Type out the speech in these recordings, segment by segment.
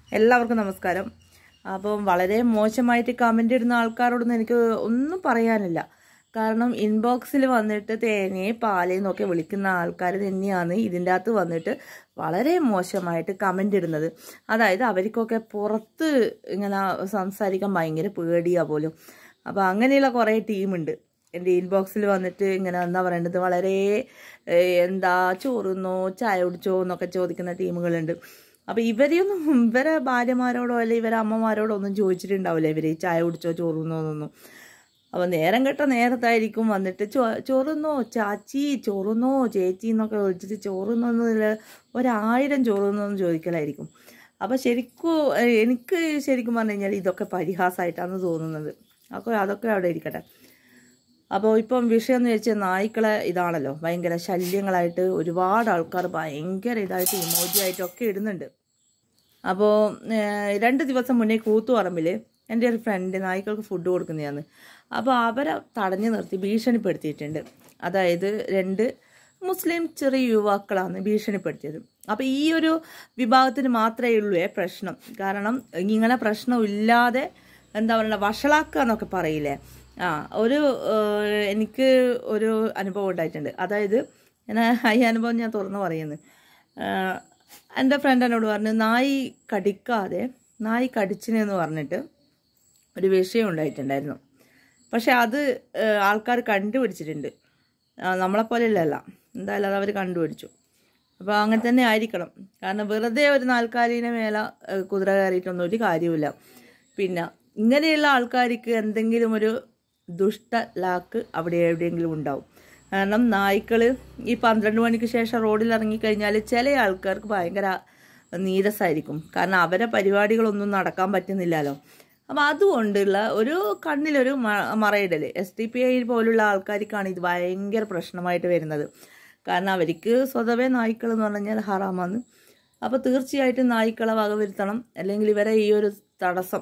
എല്ലാവർക്കും നമസ്കാരം അപ്പം വളരെ മോശമായിട്ട് കമൻ്റ് ഇടുന്ന ആൾക്കാരോടൊന്നും എനിക്ക് ഒന്നും പറയാനില്ല കാരണം ഇൻബോക്സിൽ വന്നിട്ട് തേങ്ങയെ പാലേ എന്നൊക്കെ വിളിക്കുന്ന ആൾക്കാർ തന്നെയാണ് ഇതിൻ്റെ അകത്ത് വന്നിട്ട് വളരെ മോശമായിട്ട് കമൻ്റ് ഇടുന്നത് അതായത് അവർക്കൊക്കെ പുറത്ത് ഇങ്ങനെ സംസാരിക്കാൻ ഭയങ്കര പേടിയാ പോലും അപ്പോൾ അങ്ങനെയുള്ള കുറേ ടീമുണ്ട് എൻ്റെ ഇൻബോക്സിൽ വന്നിട്ട് ഇങ്ങനെ എന്താ പറയേണ്ടത് വളരെ ഏഹ്, എന്താ ചോറുന്നോ ചായ കുടിച്ചോ എന്നൊക്കെ ചോദിക്കുന്ന ടീമുകളുണ്ട് അപ്പോൾ ഇവരെയൊന്നും ഇവരെ ഭാര്യമാരോടോ അല്ലെങ്കിൽ ഇവരെ അമ്മമാരോടോ ഒന്നും ചോദിച്ചിട്ടുണ്ടാവില്ല ഇവർ ചായ കുടിച്ചോ ചോറുന്നോ എന്നൊന്നും അപ്പോൾ നേരം കെട്ട നേരത്തായിരിക്കും വന്നിട്ട് ചോ ചോറുന്നോ ചാച്ചി ചോറുന്നോ ചേച്ചി എന്നൊക്കെ വിളിച്ചിട്ട് ചോറുന്നോന്നില്ല ഒരായിരം ചോറുന്നോന്ന് ചോദിക്കലായിരിക്കും അപ്പോൾ ശരിക്കും ഏഹ്, എനിക്ക് ശരിക്കും പറഞ്ഞു കഴിഞ്ഞാൽ ഇതൊക്കെ പരിഹാസമായിട്ടാണ് തോന്നുന്നത് അപ്പോൾ അതൊക്കെ അവിടെ ഇരിക്കട്ടെ അപ്പോൾ ഇപ്പം വിഷയം എന്ന് വെച്ചാൽ നായ്ക്കളെ ഇതാണല്ലോ ഭയങ്കര ശല്യങ്ങളായിട്ട് ഒരുപാട് ആൾക്കാർ ഭയങ്കര ഇതായിട്ട് ഇമോജി ആയിട്ടൊക്കെ ഇടുന്നുണ്ട് അപ്പോൾ രണ്ട് ദിവസം മുന്നേ കൂത്തുപറമ്പിൽ എൻ്റെ ഒരു ഫ്രണ്ട് നായ്ക്കൾക്ക് ഫുഡ് കൊടുക്കുന്നതാണ് അപ്പോൾ അവരെ തടഞ്ഞു നിർത്തി ഭീഷണിപ്പെടുത്തിയിട്ടുണ്ട് അതായത് രണ്ട് മുസ്ലിം ചെറിയ യുവാക്കളാണ് ഭീഷണിപ്പെടുത്തിയത് അപ്പോൾ ഈ ഒരു വിഭാഗത്തിന് മാത്രമേ ഉള്ളൂ പ്രശ്നം കാരണം ഇങ്ങനെ പ്രശ്നമില്ലാതെ എന്താ പറയുക വഷളാക്കുക എന്നൊക്കെ പറയില്ലേ ആ ഒരു ഏഹ്, എനിക്ക് ഒരു അനുഭവം ഉണ്ടായിട്ടുണ്ട് അതായത് ഞാൻ ഈ അനുഭവം ഞാൻ തുറന്നു പറയുന്നു ഏഹ്, എൻ്റെ ഫ്രണ്ട് എന്നോട് പറഞ്ഞു നായി കടിക്കാതെ നായി കടിച്ചിനെന്ന് പറഞ്ഞിട്ട് ഒരു വിഷയം ഉണ്ടായിട്ടുണ്ടായിരുന്നു പക്ഷെ അത് ആൾക്കാർ കണ്ടുപിടിച്ചിട്ടുണ്ട് ആ, നമ്മളെപ്പോലെയല്ല എന്തായാലും അത് അവർ കണ്ടുപിടിച്ചു അപ്പോൾ അങ്ങനെ തന്നെ ആയിരിക്കണം കാരണം വെറുതെ ഒരു നാൽക്കാലിനെ മേലെ ഏഹ്, കുതിര കയറിയിട്ടൊന്നും ഒരു കാര്യമില്ല പിന്നെ ഇങ്ങനെയുള്ള ആൾക്കാർക്ക് എന്തെങ്കിലും ഒരു ദുഷ്ട ലാക്ക് അവിടെ എവിടെയെങ്കിലും ഉണ്ടാവും കാരണം നായ്ക്കൾ ഈ പന്ത്രണ്ട് മണിക്ക് ശേഷം റോഡിൽ ഇറങ്ങിക്കഴിഞ്ഞാൽ ചില ആൾക്കാർക്ക് ഭയങ്കര നീരസായിരിക്കും കാരണം അവരെ പരിപാടികളൊന്നും നടക്കാൻ പറ്റുന്നില്ലല്ലോ അപ്പം അതുകൊണ്ടുള്ള ഒരു കണ്ണിലൊരു മ- മറയിടൽ എസ് ഡി പി ഐ പോലുള്ള ആൾക്കാർക്കാണ് ഇത് ഭയങ്കര പ്രശ്നമായിട്ട് വരുന്നത് കാരണം അവർക്ക് സ്വതവേ നായ്ക്കൾ എന്ന് പറഞ്ഞു കഴിഞ്ഞാൽ ഹറാമാണ് അപ്പോൾ തീർച്ചയായിട്ടും നായ്ക്കളെ വകവരുത്തണം അല്ലെങ്കിൽ ഇവരെ ഈ ഒരു തടസ്സം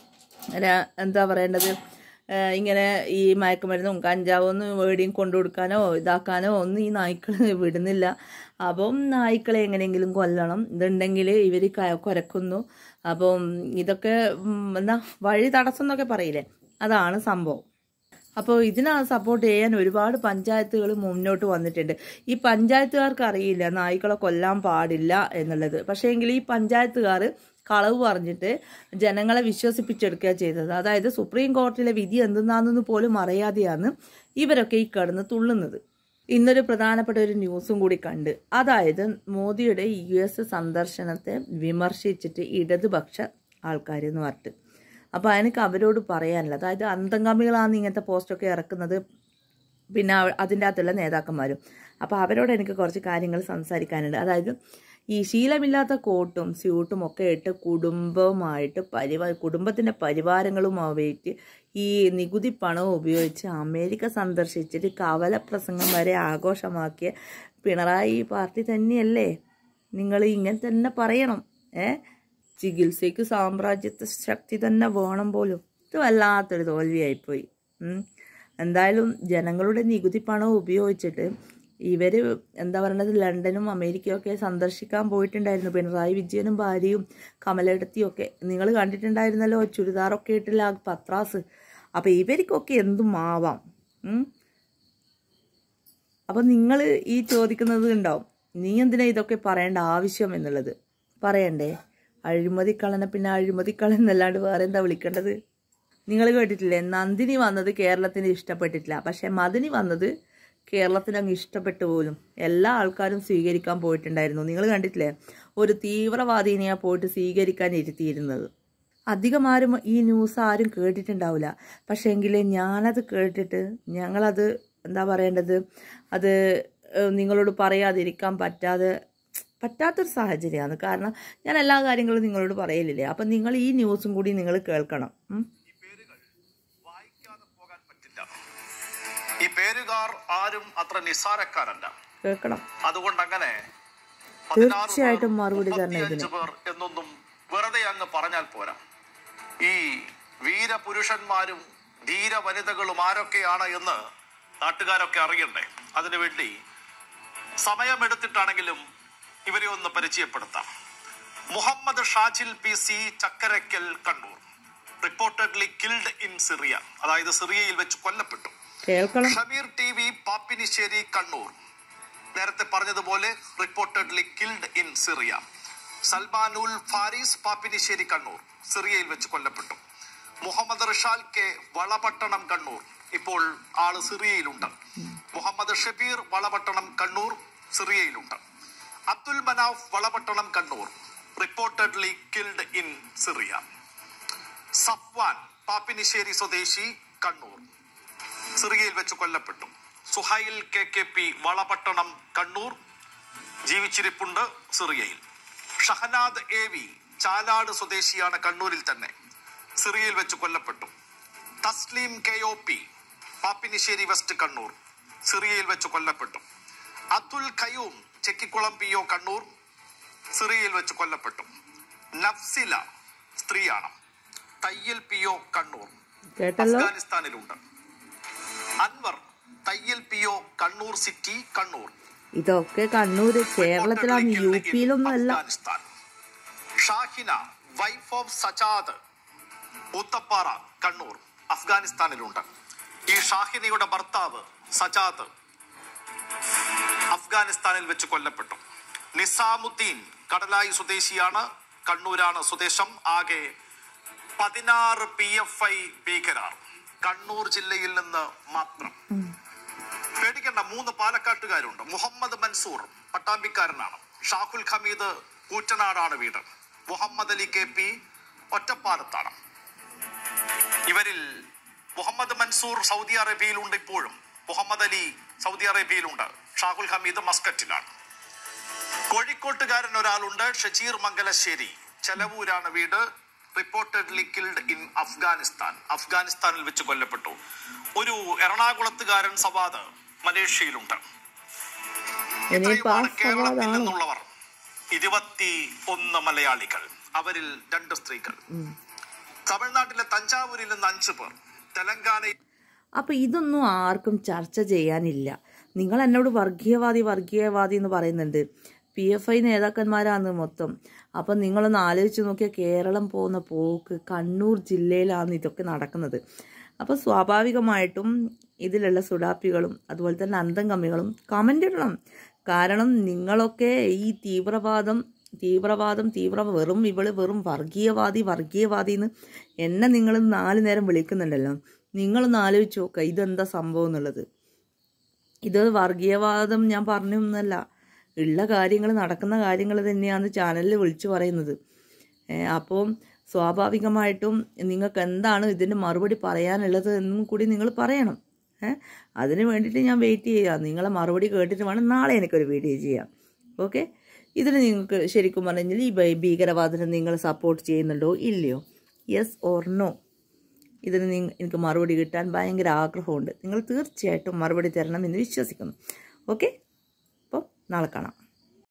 ര- എന്താ പറയേണ്ടത് ഏഹ് ഇങ്ങനെ ഈ മയക്കുമരുന്നും കഞ്ചാവും ഒന്നും എവിടെയും കൊണ്ടു കൊടുക്കാനോ ഇതാക്കാനോ ഒന്നും ഈ നായ്ക്കൾ വിടുന്നില്ല അപ്പം നായ്ക്കളെ എങ്ങനെയെങ്കിലും കൊല്ലണം ഇതുണ്ടെങ്കിൽ ഇവർ കുരക്കുന്നു അപ്പം ഇതൊക്കെ ഉം, എന്താ വഴി തടസ്സം എന്നൊക്കെ പറയില്ലേ അതാണ് സംഭവം അപ്പോൾ ഇതിനെ സപ്പോർട്ട് ചെയ്യാൻ ഒരുപാട് പഞ്ചായത്തുകൾ മുന്നോട്ട് വന്നിട്ടുണ്ട് ഈ പഞ്ചായത്തുകാർക്ക് അറിയില്ല നായ്ക്കളെ കൊല്ലാൻ പാടില്ല എന്നുള്ളത് പക്ഷേ എങ്കിൽ ഈ പഞ്ചായത്തുകാർ കളവ് പറഞ്ഞിട്ട് ജനങ്ങളെ വിശ്വസിപ്പിച്ചെടുക്കുക ചെയ്തത് അതായത് സുപ്രീം കോടതിയിലെ വിധി എന്തെന്നാണെന്ന് പോലും അറിയാതെയാണ് ഇവരൊക്കെ ഈ കിടന്ന് തുള്ളുന്നത് ഇന്നൊരു പ്രധാനപ്പെട്ട ഒരു ന്യൂസും കൂടി കണ്ട് അതായത് മോദിയുടെ യു എസ് സന്ദർശനത്തെ വിമർശിച്ചിട്ട് ഇടതുപക്ഷ ആൾക്കാർ എന്ന് പറഞ്ഞിട്ട് അപ്പോൾ എനിക്ക് അവരോട് പറയാനില്ല അതായത് അന്തംഗാമികളാണ് ഇങ്ങനത്തെ പോസ്റ്റൊക്കെ ഇറക്കുന്നത് പിന്നെ അവ- അതിൻ്റെ അകത്തുള്ള നേതാക്കന്മാരും അപ്പോൾ അവരോട് എനിക്ക് കുറച്ച് കാര്യങ്ങൾ സംസാരിക്കാനുണ്ട് അതായത് ഈ ശീലമില്ലാത്ത കോട്ടും സ്യൂട്ടും ഒക്കെ ഇട്ട് കുടുംബവുമായിട്ട് പരിവാ കുടുംബത്തിൻ്റെ പരിവാരങ്ങളുമായിട്ട് ഈ നികുതി പണവും ഉപയോഗിച്ച് അമേരിക്ക സന്ദർശിച്ചിട്ട് കവല പ്രസംഗം വരെ ആഘോഷമാക്കിയ പിണറായി പാർട്ടി തന്നെയല്ലേ നിങ്ങൾ ഇങ്ങനെ തന്നെ പറയണം ഏ ചികിത്സയ്ക്ക് സാമ്രാജ്യത്വ ശക്തി തന്നെ വേണം പോലും ഇത് വല്ലാത്തൊരു തോൽവിയായിപ്പോയി ഉം. എന്തായാലും ജനങ്ങളുടെ നികുതി പണം ഉപയോഗിച്ചിട്ട് ഇവർ എന്താ പറയുന്നത് ലണ്ടനും അമേരിക്കയും ഒക്കെ സന്ദർശിക്കാൻ പോയിട്ടുണ്ടായിരുന്നു പിണറായി വിജയനും ഭാര്യയും കമലെടുത്തിയും ഒക്കെ നിങ്ങൾ കണ്ടിട്ടുണ്ടായിരുന്നല്ലോ ചുരിദാറൊക്കെ ഇട്ടില്ല ആ പത്രാസ് അപ്പം ഇവർക്കൊക്കെ എന്തും ആവാം ഉം. അപ്പം നിങ്ങൾ ഈ ചോദിക്കുന്നത് ഉണ്ടാവും നീ എന്തിനാ ഇതൊക്കെ പറയേണ്ട ആവശ്യം എന്നുള്ളത് പറയണ്ടേ അഴിമതിക്കള്ളനെ പിന്നെ അഴിമതിക്കള്ളൻ എന്നല്ലാണ്ട് വേറെ എന്താ വിളിക്കേണ്ടത് നിങ്ങൾ കേട്ടിട്ടില്ലേ നന്ദിനി വന്നത് കേരളത്തിന് ഇഷ്ടപ്പെട്ടിട്ടില്ല പക്ഷെ മദിനി വന്നത് കേരളത്തിന് അങ്ങ് ഇഷ്ടപ്പെട്ടു പോലും എല്ലാ ആൾക്കാരും സ്വീകരിക്കാൻ പോയിട്ടുണ്ടായിരുന്നു നിങ്ങൾ കണ്ടിട്ടില്ലേ ഒരു തീവ്രവാദിനെയാ പോയിട്ട് സ്വീകരിക്കാൻ ഇരുത്തിയിരുന്നത് അധികം ആരും ഈ ന്യൂസ് ആരും കേട്ടിട്ടുണ്ടാവില്ല പക്ഷേ എങ്കിൽ ഞാനത് കേട്ടിട്ട് ഞങ്ങളത് എന്താ പറയേണ്ടത് അത് ഏഹ്, നിങ്ങളോട് പറയാതിരിക്കാൻ പറ്റാതെ പറ്റാത്തൊരു സാഹചര്യമാണ് കാരണം ഞാൻ എല്ലാ കാര്യങ്ങളും നിങ്ങളോട് പറയലില്ലേ അപ്പം നിങ്ങൾ ഈ ന്യൂസും കൂടി നിങ്ങൾ കേൾക്കണം ഉം. ഈ പേരുകൾ വായിക്കാതെ പോകാൻ പറ്റില്ല ഈ പേരുകാർ ആരും അത്ര നിസ്സാരക്കാരല്ല കേൾക്കണം അതുകൊണ്ട് അങ്ങനെ തീർച്ചയായിട്ടും മറുപടി തരണം ഇതിന്. മുപ്പത്തിയഞ്ച് പേർ എന്നൊന്നും വെറുതെ അങ്ങ് പറഞ്ഞാൽ പോരാ ഈ വീരപുരുഷന്മാരും ധീര വനിതകളും ആരൊക്കെയാണ് എന്ന് നാട്ടുകാരൊക്കെ അറിയണ്ടേ അതിനുവേണ്ടി സമയമെടുത്തിട്ടാണെങ്കിലും ഇവരെ ഒന്ന് പരിചയപ്പെടുത്താം Muhammad Shajil P C Chakkarakkal Kannur reportedly killed in Syria അതായത് സിറിയയിൽ വെച്ച് കൊല്ലപ്പെട്ടു കേൾക്കണം ഷമീർ ടി വി പാപ്പിനിശ്ശേരി കണ്ണൂർ നേരത്തെ പറഞ്ഞതുപോലെ reportedly killed in Syria Salmanul Faris Pappinissery Kannur സിറിയയിൽ വെച്ച് കൊല്ലപ്പെട്ടു മുഹമ്മദ് റിഷാൽ കെ വളപട്ടണം കണ്ണൂർ ഇപ്പോൾ ആള് സിറിയയിലുണ്ട് മുഹമ്മദ് ഷബീർ വളപട്ടണം കണ്ണൂർ സിറിയയിലുണ്ട് Abdul Manaf Valapattanam Kannur reportedly killed in Syria Safwan Pappinissery സ്വദേശി കണ്ണൂർ സിറിയയിൽ വെച്ച് കൊല്ലപ്പെട്ടു Suhail K K P Valapattanam Kannur ജീവിച്ചിരിപ്പുണ്ട് സിറിയയിൽ ഷഹനാദ് എ വി ചാലാട് സ്വദേശിയാണ് കണ്ണൂരിൽ തന്നെ സിറിയയിൽ വെച്ച് കൊല്ലപ്പെട്ടു Thasleem K O P Pappinissery west Kannur സിറിയയിൽ വെച്ച് കൊല്ലപ്പെട്ടു അബ്ദുൽ ഖയൂം ചെക്കിക്കുളം പി ഒ കണ്ണൂർ സിറിയയിൽ വെച്ച് കൊല്ലപ്പെട്ടു നഫ്സില സ്ത്രീയാണ് തയ്യൽ പി ഒ കണ്ണൂർ കേട്ടല്ലോ അഫ്ഗാനിസ്ഥാനിലുണ്ട് Anvar Thayyil P O Kannur city Kannur ഇതൊക്കെ കണ്ണൂര് കേരളത്തിലാണ് യു പിയിലൊന്നും അല്ല അഫ്ഗാനിസ്ഥാൻ ഷാഹിന വൈഫ് ഓഫ് സജാദ് ഊത്തപ്പാറ കണ്ണൂർ അഫ്ഗാനിസ്ഥാനിലുണ്ട് ഈ ഷാഹിനയുടെ ഭർത്താവ് സജാദ് അഫ്ഗാനിസ്ഥാനിൽ വെച്ച് കൊല്ലപ്പെട്ടു നിസാമുദ്ദീൻ കടലായി സ്വദേശിയാണ് കണ്ണൂരാണ് സ്വദേശം ആകെ പതിനാറ് പി എഫ് ഐ ഭീകരർ കണ്ണൂർ ജില്ലയിൽ നിന്ന് മാത്രം പേടിക്കേണ്ട മൂന്ന് പാലക്കാട്ടുകാരുണ്ട് മുഹമ്മദ് മൻസൂർ പട്ടാമ്പിക്കാരനാണ് ഷാഹുൽ ഹമീദ് കൂറ്റനാടാണ് വീട് മുഹമ്മദ് അലി കെ പി ഒറ്റപ്പാലത്താണ് ഇവരിൽ മുഹമ്മദ് മൻസൂർ സൗദി അറേബ്യയിലുണ്ട് ഇപ്പോഴും മുഹമ്മദ് അലി സൗദി അറേബ്യയിലുണ്ട് ഷാഹുൽ ഹമീദ് മസ്കറ്റിലാണ് കോഴിക്കോട്ടുകാരൻ ഒരാളുണ്ട് ഷജീർ മംഗലശ്ശേരി ചെലവൂരാണ് വീട് റിപ്പോർട്ടഡ്ലി കിൽഡ് ഇൻ അഫ്ഗാനിസ്ഥാൻ അഫ്ഗാനിസ്ഥാനിൽ വെച്ച് കൊല്ലപ്പെട്ടു ഒരു എറണാകുളത്തുകാരൻ സവാദ് മലേഷ്യയിലുണ്ട് ഇനിയിപ്പോ ആ ഇത്രയുമാണ് കേരളത്തിൽ സവാദാണ് നിന്നുള്ളവർ ഇരുപത്തി ഒന്ന് മലയാളികൾ അവരിൽ രണ്ട് സ്ത്രീകൾ തമിഴ്നാട്ടിലെ തഞ്ചാവൂരിൽ നിന്ന് അഞ്ചു പേർ തെലങ്കാനയിൽ അപ്പൊ ഇതൊന്നും ആർക്കും ചർച്ച ചെയ്യാനില്ല നിങ്ങൾ എന്നോട് വർഗീയവാദി വർഗീയവാദി എന്ന് പറയുന്നുണ്ട് പി എഫ് ഐ നേതാക്കന്മാരാണ് മൊത്തം അപ്പം നിങ്ങളൊന്ന് ആലോചിച്ച് നോക്കിയാൽ കേരളം പോകുന്ന പോക്ക് കണ്ണൂർ ജില്ലയിലാണ് ഇതൊക്കെ നടക്കുന്നത് അപ്പോൾ സ്വാഭാവികമായിട്ടും ഇതിലുള്ള സുഡാപ്പികളും അതുപോലെ തന്നെ അന്തം കമ്മികളും കമൻ്റ് ഇടണം കാരണം നിങ്ങളൊക്കെ ഈ തീവ്രവാദം തീവ്രവാദം തീവ്ര വെറും ഇവള് വെറും വർഗീയവാദി വർഗീയവാദി എന്ന് എന്നെ നിങ്ങൾ നാല് നേരം വിളിക്കുന്നുണ്ടല്ലോ നിങ്ങളൊന്ന് ആലോചിച്ച് നോക്കുക ഇതെന്താ സംഭവം എന്നുള്ളത് ഇത് വർഗീയവാദം ഞാൻ പറഞ്ഞൊന്നല്ല ഉള്ള കാര്യങ്ങൾ നടക്കുന്ന കാര്യങ്ങൾ തന്നെയാണ് ചാനലിൽ വിളിച്ചു പറയുന്നത് അപ്പം സ്വാഭാവികമായിട്ടും നിങ്ങൾക്ക് എന്താണ് ഇതിന് മറുപടി പറയാനുള്ളത് എന്നും കൂടി നിങ്ങൾ പറയണം ഏഹ് അതിന് വേണ്ടിയിട്ട് ഞാൻ വെയിറ്റ് ചെയ്യുക നിങ്ങളെ മറുപടി കേട്ടിട്ട് വേണം നാളെ എനിക്കൊരു വീഡിയോ ചെയ്യാം ഓക്കെ ഇതിന് നിങ്ങൾക്ക് ശരിക്കും പറഞ്ഞാൽ ഈ ഭീ- ഭീകരവാദത്തിന് നിങ്ങൾ സപ്പോർട്ട് ചെയ്യുന്നുണ്ടോ ഇല്ലയോ യെസ് ഓർ നോ ഇതിന് നിങ്ങ എനിക്ക് മറുപടി കിട്ടാൻ ഭയങ്കര ആഗ്രഹമുണ്ട് നിങ്ങൾ തീർച്ചയായിട്ടും മറുപടി തരണം എന്ന് വിശ്വസിക്കുന്നു ഓക്കെ അപ്പോൾ നാളെ കാണാം